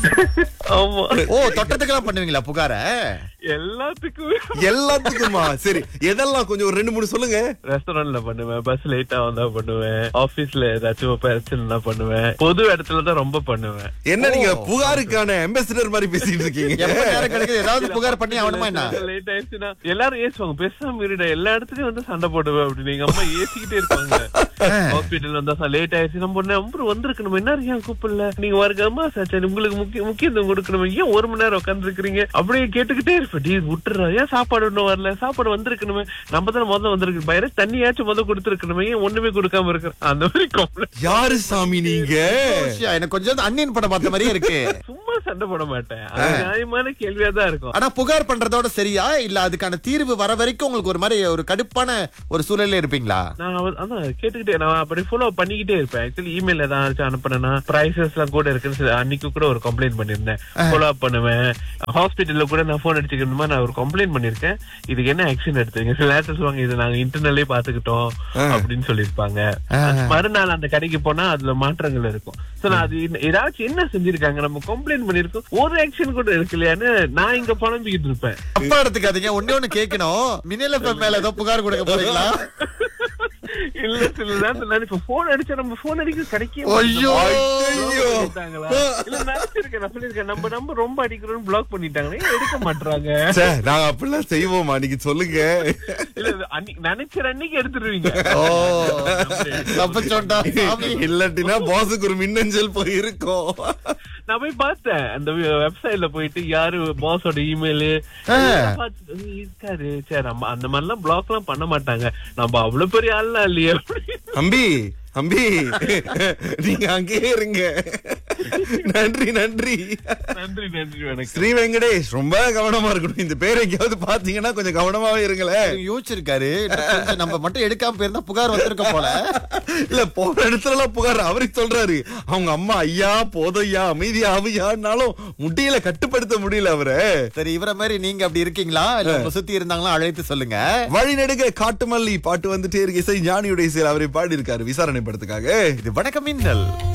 ஆமா ஓ தொட்டத்துக்கெல்லாம் பண்ணுவீங்களா புகார எல்லாத்துக்குமே எல்லாத்துக்குமா சரி எதெல்லாம் கொஞ்சம் ஒரு ரெண்டு மூணு சொல்லுங்க ரெஸ்டாரண்ட்ல பண்ணுவேன் பஸ் லேட்டா வந்தா பண்ணுவேன் ஆபீஸ்ல ஏதாச்சும் பிரச்சனை பண்ணுவேன் பொது இடத்துல தான் ரொம்ப பண்ணுவேன் என்ன நீங்க புகாருக்கான அம்பாசிடர் மாதிரி பேசிட்டு இருக்கீங்க எப்ப நேரம் கிடைக்குது ஏதாவது புகார் பண்ணி ஆகணுமா என்ன லேட் ஆயிடுச்சுன்னா எல்லாரும் ஏசுவாங்க பேசாம இருடா எல்லா இடத்துலயும் வந்து சண்டை போடுவேன் அப்படின்னு எங்க அம்மா ஏசிக்கிட்டே இருப்பாங்க ஹாஸ்பிட்டல் வந்தா லேட் ஆயிடுச்சு நம்ம நம்பர் வந்திருக்கணும் என்ன ஏன் கூப்பிடல நீங்க வருகமா சரி உங்களுக்கு முக்கிய முக்கியத்துவம் கொடுக்கணும் ஏன் ஒரு மணி நேரம் உட்கார்ந்து இருக்கிறீங்க அப்படியே கேட்டுக்கிட்டே இருப்பேன் டீ விட்டுறா ஏன் சாப்பாடு ஒண்ணும் வரல சாப்பாடு வந்திருக்கணுமே நம்ம தானே முதல்ல வந்திருக்கு பயிர தண்ணியாச்சும் முதல்ல கொடுத்துருக்கணுமே ஏன் ஒண்ணுமே கொடுக்காம இருக்கிறேன் அந்த மாதிரி complaint. யாரு சாமி நீங்க ஷியா, எனக்கு கொஞ்சம் அன்னியன் படம் பார்த்த மாதிரியே இருக்கு சும்மா சண்டை போட மாட்டேன் அது நியாயமான கேள்வியா தான் இருக்கும் ஆனா புகார் பண்றதோட சரியா இல்ல அதுக்கான தீர்வு வர வரைக்கும் உங்களுக்கு ஒரு மாதிரி ஒரு கடுப்பான ஒரு சூழல்ல இருப்பீங்களா நான் அவ- அதான் கேட்டுக்கிட்டே நான் அப்படி ஃபாலோ பண்ணிக்கிட்டே இருப்பேன் ஆக்சுவலி இமெயில் ஏதாச்சும் அனுப்புனேன்னா பிரைசஸ் எல்லாம் கூட இருக்குன்னு சொல்லி அன்னைக்கு கூட ஒரு கம்ப்ளைண்ட் பண்ணிருந்தேன் ஃபாலோ அப் பண்ணுவேன் ஹாஸ்பிட்டல்ல கூட நான் போன் அடிச்சுக்கணுமா நான் ஒரு கம்ப்ளைண்ட் பண்ணிருக்கேன் இதுக்கு என்ன ஆக்ஷன் எடுத்தீங்க சில நேரத்தில் சொல்லுவாங்க இது நாங்க இன்டர்னல்லே பாத்துக்கிட்டோம் அப்படின்னு சொல்லியிருப்பாங்க மறுநாள் அந்த கடைக்கு போனா அதுல மாற்றங்கள் இருக்கும் சோ நான் அது என்ன- ஏதாச்சும் என்ன செஞ்சிருக்காங்க நம்ம கம்ப்ளைண்ட் பண்ணிருக்கோம் ஒரு ஆக்ஷன் கூட இருக்கு இல்லையான்னு நான் இங்க புலம்பிக்கிட்டு இருப்பேன் அப்பா எடுத்துக்காதீங்க ஒண்ணே ஒண்ணு கேட்கணும் மின்னல் FM மேல ஏதோ புகார் கொடுக்க போறீங்களா இல்ல சில நேரத்துல நான் இப்ப போன் அடிச்சா நம்ம போன் அடிக்க கிடைக்க ஐயோ. ஐயோ. பண்ணிட்டாங்களா? இல்ல நினைச்சிருக்கேன் நான் சொல்லிருக்கேன் நம்ம நம்பர் ரொம்ப அடிக்கிறோம்னு பிளாக் பண்ணிட்டாங்க ஏன் எடுக்க மாட்டாங்க ச்சே, நாங்க அப்படிலாம் செய்வோமா நீங்க சொல்லுங்க இல்ல இது அன்னைக்கு நினைக்கிற அன்னைக்கு எடுத்துருவீங்க ஓ தப்பிச்சோண்டா சாமி இல்லாட்டினா பாஸுக்கு ஒரு மின்னஞ்சல் போய் இருக்கும் நான் போய் பார்த்தேன் அந்த வெப்சைட்ல போயிட்டு யாரு பாஸோட இமெயில் இருக்காரு சரி நம்ம அந்த மாதிரி எல்லாம் பிளாக் எல்லாம் பண்ண மாட்டாங்க நம்ம அவ்வளவு பெரிய ஆள்லாம் இல்லையே அம்பி அம்பி நீங்க அங்கேயே இருங்க நன்றி நன்றி நன்றி நன்றி வணக்கம் ஸ்ரீ வெங்கடேஷ் ரொம்ப கவனமா இருக்கணும் இந்த பேரை எங்கேயாவது பாத்தீங்கன்னா கொஞ்சம் கவனமாவே இருங்களேன் யோசிச்சிருக்காரு கொஞ்சம் நம்ம மட்டும் எடுக்காம போயிருந்தா புகார் வந்திருக்க போல இல்ல போற இடத்துல எல்லாம் புகார் அவரே சொல்றாரு அவங்க அம்மா ஐயா போதையா அமைதியா அவையான்னாலும் முடியல கட்டுப்படுத்த முடியல அவரை சரி இவர மாதிரி நீங்க அப்படி இருக்கீங்களா இல்ல உங்களை சுத்தி இருந்தாங்களா அழைத்து சொல்லுங்க வழி நெடுக காட்டுமல்லி பாட்டு வந்துட்டே இருக்கு இசை ஞானியுடைய இசையில் அவரை பாடி இருக்காரு விசாரணை படத்துக்காக இது வணக்கம் மின்னல்